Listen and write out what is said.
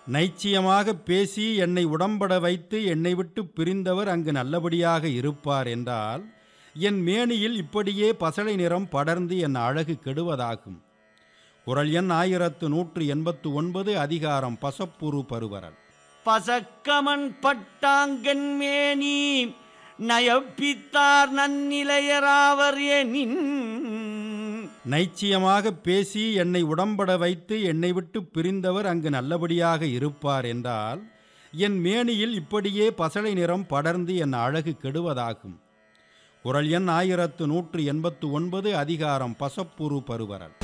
நைச்சியமாக பேசி என்னை உடம்பட வைத்து என்னை விட்டு பிரிந்தவர் அங்கு நல்லபடியாக இருப்பார் என்றால் என் மேனியில் இப்படியே பசளை நிறம் படர்ந்து என் அழகு கெடுவதாகும் குரல் எண் ஆயிரத்து நூற்று எண்பத்து ஒன்பது அதிகாரம் பசப்புரு பருவரல் பசக்கமன் பட்டாங்கன் மேனி நயப்பித்தார் நன்னிலையராவர் எனின் நைச்சியமாக பேசி என்னை உடம்பட வைத்து என்னை விட்டு பிரிந்தவர் அங்கு நல்லபடியாக இருப்பார் என்றால் என் மேனியில் இப்படியே பசளை நிறம் படர்ந்து என் அழகு கெடுவதாகும் குரல் எண் ஆயிரத்து நூற்று எண்பத்து ஒன்பது அதிகாரம் பசப்புரு பருவரல்